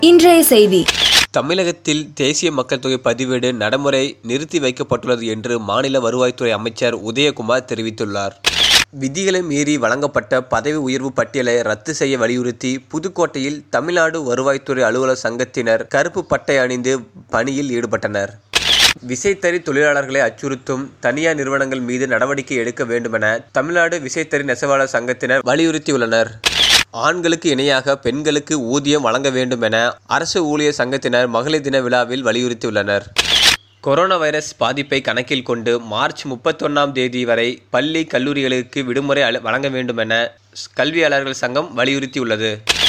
இன்றைய செய்தி தமிழகத்தில் தேசிய மக்கள் தொகை பதிவேடு நடைமுறை நிறுத்தி வைக்கப்பட்டுள்ளது என்று மாநில வருவாய்த்துறை அமைச்சர் உதயகுமார் தெரிவித்துள்ளார் விதிகளை மீறி வழங்கப்பட்ட பதவி உயர்வு பட்டியலை ரத்து செய்ய வலியுறுத்தி புதுக்கோட்டையில் தமிழ்நாடு வருவாய்த்துறை அலுவலர் சங்கத்தினர் கருப்பு பட்டை அணிந்து பணியில் ஈடுபட்டனர் விசைத்தறி தொழிலாளர்களை அச்சுறுத்தும் தனியார் நிறுவனங்கள் மீது நடவடிக்கை எடுக்க வேண்டுமென தமிழ்நாடு விசைத்தறி நெசவாளர் சங்கத்தினர் வலியுறுத்தியுள்ளனர் ஆண்களுக்கு இணையாக பெண்களுக்கு ஊதியம் வழங்க வேண்டும் என அரசு ஊழியர் சங்கத்தினர் மகளிர் தின விழாவில் வலியுறுத்தியுள்ளனர் கொரோனா வைரஸ் பாதிப்பை கணக்கில் கொண்டு மார்ச் முப்பத்தொன்னாம் தேதி வரை பள்ளி கல்லூரிகளுக்கு விடுமுறை அள- வழங்க வேண்டும் என கல்வியாளர்கள் சங்கம் வலியுறுத்தியுள்ளது